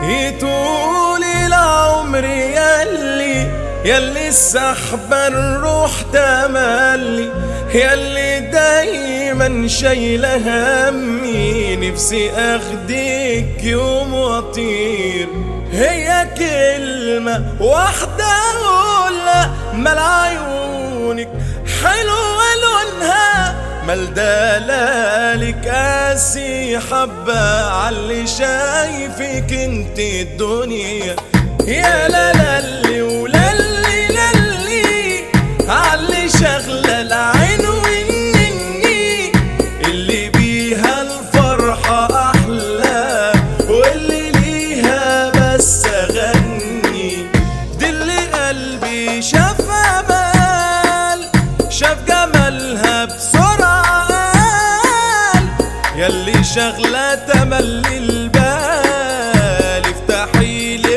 يطول العمر يلي يلي السحب الروح تملي يلي دايما شايلة همي نفسي اخدك يوم واطير هي كلمة واحدة اقولها مال عيونك حلوة لونها مال دلالك قاسي حبة عاللي شايفك انت الدنيا يا لالي ولالي لالي عاللي شغلة العين والنني اللي بيها الفرحة أحلى واللي ليها بس أغني دي اللي قلبي شاف أمل شاف جمالها بسرعة قال ياللي شغلة تملي البال افتحي لي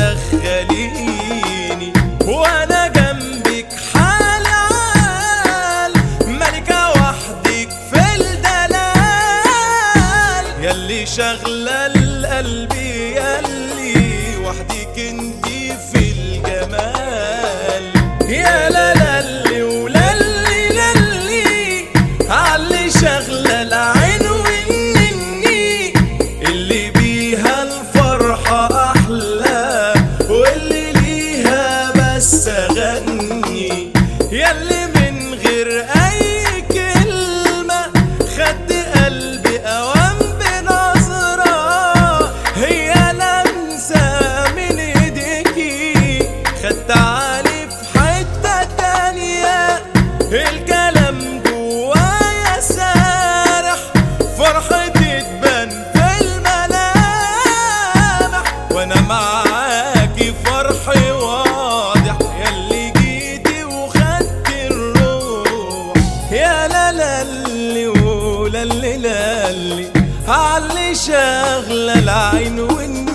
ودخليني وانا جنبك حال عال ملكة وحدك في الدلال ياللي شغلة القلب ياللي وحدك انتي في الجمال يا لالي ولالي لالي عاللي شغلة العين والنني اللي بيها الفرحة أحلى واللي ليها بس أغني ياللي من غير أي كلمة خدت قلبي أوام بنظرة هي لمسة من إيديكي خدت علي في حتة تانية الكلام جوايا سارح فرحتي تبان في الملامح وانا معاكي فرحي واضح ياللي جيتي وخدت الروح يا لالي ولالي لالي عاللي شاغلة العين والنور